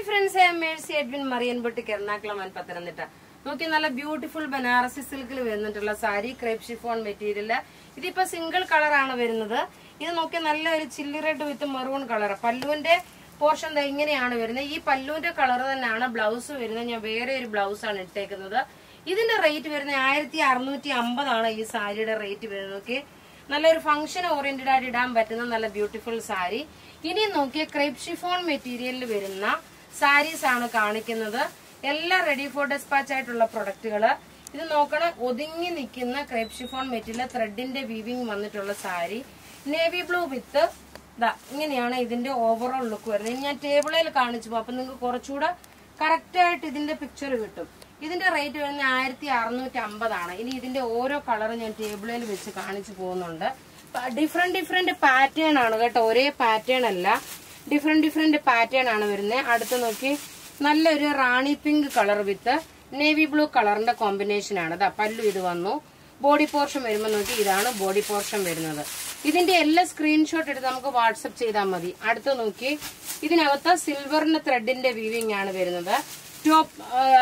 hi friends I Mercy Edwin മറിയൻപൊട്ടിക്ക് Ernakulam and Pathanamthitta നോക്കി നല്ല ബ്യൂട്ടിഫുൾ ബനാറസി സിൽക്കിൽ വരുന്നിട്ടുള്ള സാരി ക്രേപ്പ് ഷിഫോൺ മെറ്റീരിയൽ ഇതിപ്പോ സിംഗിൾ കളർ ആണ് വരുന്നത് ഇത് നോക്കി നല്ല ഒരു chilli red with maroon colour പല്ലുവിന്റെ പോർഷൻ ദാ ഇങ്ങനെയാണ് വരുന്നത് ഈ പല്ലുവിന്റെ കളർ തന്നെയാണ് ബ്ലൗസ് വരുന്നത് ഞാൻ വേറെ ഒരു ബ്ലൗസ് ആണ് ഇട്ടേക്കുന്നത് ഇതിന്റെ റേറ്റ് വരുന്നത് ആയിരത്തി അറുന്നൂറ്റി അമ്പതാണ് ഈ സാരിയുടെ റേറ്റ് വരുന്നത് നോക്കി നല്ലൊരു ഫംഗ്ഷൻ ഓറിയന്റഡ് ആയിട്ട് ഇടാൻ പറ്റുന്ന നല്ല ബ്യൂട്ടിഫുൾ സാരി ഇനി നോക്കിയ ക്രേപ്പ് ഷിഫോൺ മെറ്റീരിയലിൽ വരുന്ന സാരീസ് ആണ് കാണിക്കുന്നത് എല്ലാം റെഡി ഫോർ ഡെസ്പാച്ച് ആയിട്ടുള്ള പ്രൊഡക്റ്റുകൾ ഇത് നോക്കണം ഒതുങ്ങി നിൽക്കുന്ന ക്രേപ്പ് ഷിഫോൺ മെറ്റീരിയൽ ത്രെഡിന്റെ വീവിങ് വന്നിട്ടുള്ള സാരി നേവി ബ്ലൂ വിത്ത് ഇതാ ഇങ്ങനെയാണ് ഇതിന്റെ ഓവറോൾ ലുക്ക് വരുന്നത് ഇനി ഞാൻ ടേബിളിൽ കാണിച്ചു പോകും അപ്പൊ നിങ്ങൾക്ക് കുറച്ചുകൂടെ കറക്റ്റ് ആയിട്ട് ഇതിന്റെ പിക്ചർ കിട്ടും ഇതിന്റെ റേറ്റ് വരുന്നത് ആയിരത്തി അറുന്നൂറ്റി അമ്പതാണ് ഇനി ഇതിന്റെ ഓരോ കളറും ഞാൻ ടേബിളിൽ വെച്ച് കാണിച്ചു പോകുന്നുണ്ട് ഡിഫറെന്റ് ഡിഫറെന്റ് പാറ്റേൺ ആണ് കേട്ടോ ഒരേ പാറ്റേൺ അല്ല ഡിഫറെന്റ് ഡിഫറെന്റ് പാറ്റേൺ ആണ് വരുന്നത് അടുത്ത് നോക്കി നല്ലൊരു rani pink colour with navy blue കളറിന്റെ കോമ്പിനേഷൻ ആണ് ദാ പല്ലു ഇത് വന്നു ബോഡി പോർഷൻ വരുമ്പോൾ നോക്കി ഇതാണ് ബോഡി പോർഷൻ വരുന്നത് ഇതിന്റെ എല്ലാ സ്ക്രീൻഷോട്ട് എടുത്ത് നമുക്ക് വാട്സപ്പ് ചെയ്താൽ മതി അടുത്ത് നോക്കി ഇതിനകത്ത് സിൽവറിന്റെ ത്രെഡിന്റെ വീവിംഗ് ആണ് വരുന്നത് ടോപ്പ്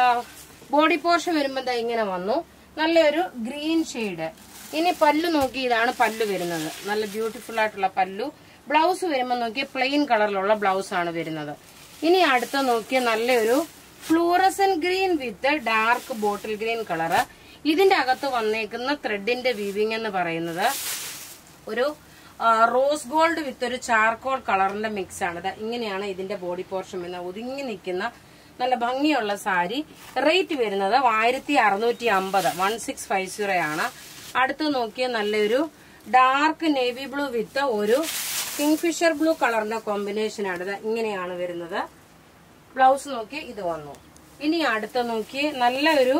ബോഡി പോർഷൻ വരുമ്പോൾ ദാ ഇങ്ങനെ വന്നു നല്ലൊരു ഗ്രീൻ ഷെയ്ഡ് ഇനി പല്ലു നോക്കി ഇതാണ് പല്ലു വരുന്നത് നല്ല ബ്യൂട്ടിഫുൾ ആയിട്ടുള്ള പല്ലു ബ്ലൗസ് വരുമ്പോൾ നോക്കി പ്ലെയിൻ കളറിലുള്ള ബ്ലൗസ് ആണ് വരുന്നത് ഇനി അടുത്ത നോക്കിയ നല്ലൊരു fluorescent green with dark bottle green colour ഇതിന്റെ അകത്ത് വന്നേക്കുന്ന ത്രെഡിന്റെ വീവിംഗ് എന്ന് പറയുന്നത് ഒരു റോസ് ഗോൾഡ് വിത്ത് ഒരു ചാർക്കോൾ കളറിന്റെ മിക്സ് ആണ് ദാ ഇങ്ങനെയാണ് ഇതിന്റെ ബോഡി പോർഷൻ വരുന്നത് ഒതുങ്ങി നിൽക്കുന്ന നല്ല ഭംഗിയുള്ള സാരി റേറ്റ് വരുന്നത് ആയിരത്തി അറുന്നൂറ്റി അമ്പത് വൺ സിക്സ് ഫൈവ് സീറോ ആണ് അടുത്ത് നോക്കിയ നല്ലൊരു ഡാർക്ക് നേവി ബ്ലൂ വിത്ത് ഒരു കിങ്ഫിഷർ ബ്ലൂ കളറിന്റെ കോമ്പിനേഷൻ ആണ് ദാ ഇങ്ങനെയാണ് വരുന്നത് ബ്ലൗസ് നോക്കി ഇത് വന്നു ഇനി അടുത്ത നോക്കി നല്ലൊരു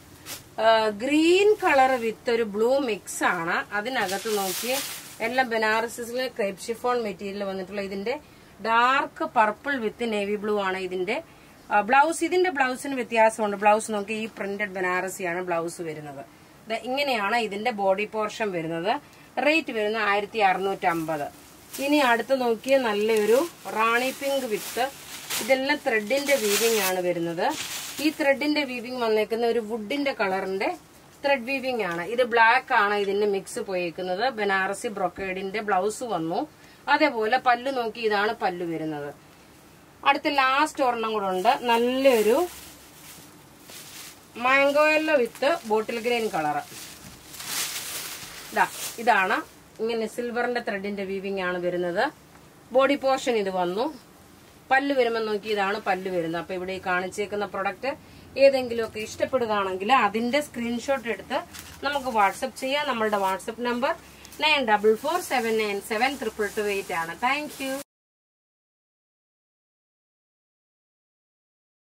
ഗ്രീൻ കളർ വിത്ത് ഒരു ബ്ലൂ മിക്സ് ആണ് അതിനകത്ത് നോക്കി എല്ലാം ബനാറസിലെ ക്രേപ്പ് ഷിഫോൺ മെറ്റീരിയൽ വന്നിട്ടുള്ള ഇതിന്റെ dark purple with navy blue ആണ് ഇതിന്റെ ബ്ലൗസ് ഇതിന്റെ ബ്ലൗസിന് വ്യത്യാസമുണ്ട് ബ്ലൗസ് നോക്കി ഈ പ്രിന്റഡ് ബനാറസിയാണ് ബ്ലൗസ് വരുന്നത് ദാ ഇങ്ങനെയാണ് ഇതിന്റെ ബോഡി പോർഷൻ വരുന്നത് റേറ്റ് വരുന്നത് ആയിരത്തി അറുന്നൂറ്റി അമ്പത് ഇനി അടുത്ത് നോക്കിയ നല്ലൊരു റാണി പിങ്ക് വിത്ത് ഇതെല്ലാം ത്രെഡിന്റെ വീവിംഗ് ആണ് വരുന്നത് ഈ ത്രെഡിന്റെ വീവിംഗ് വന്നേക്കുന്ന ഒരു വുഡിന്റെ കളറിന്റെ ത്രെഡ് വീവിംഗ് ആണ് ഇത് ബ്ലാക്ക് ആണ് ഇതിന്റെ മിക്സ് പോയേക്കുന്നത് ബനാറസി ബ്രൊക്കേഡിന്റെ ബ്ലൗസ് വന്നു അതേപോലെ പല്ലു നോക്കി ഇതാണ് പല്ലു വരുന്നത് അടുത്ത ലാസ്റ്റ് ഒരെണ്ണം കൂടെ ഉണ്ട് നല്ലൊരു മാംഗോയല്ലോ വിത്ത് ബോട്ടിൽ ഗ്രീൻ കളറ് ഇതാ ഇതാണ് ഇങ്ങനെ സിൽവറിന്റെ ത്രെഡിന്റെ വീവിംഗ് ആണ് വരുന്നത് ബോഡി പോർഷൻ ഇത് വന്നു പല്ല് വരുമ്പോൾ നോക്കി ഇതാണ് പല്ല് വരുന്നത് അപ്പൊ ഇവിടെ ഈ കാണിച്ചേക്കുന്ന പ്രൊഡക്റ്റ് ഏതെങ്കിലും ഒക്കെ ഇഷ്ടപ്പെടുകയാണെങ്കിൽ അതിന്റെ സ്ക്രീൻഷോട്ട് എടുത്ത് നമുക്ക് വാട്സപ്പ് ചെയ്യാം നമ്മളുടെ WhatsApp number nine double four seven nine seven triple two eight ആണ് താങ്ക് യു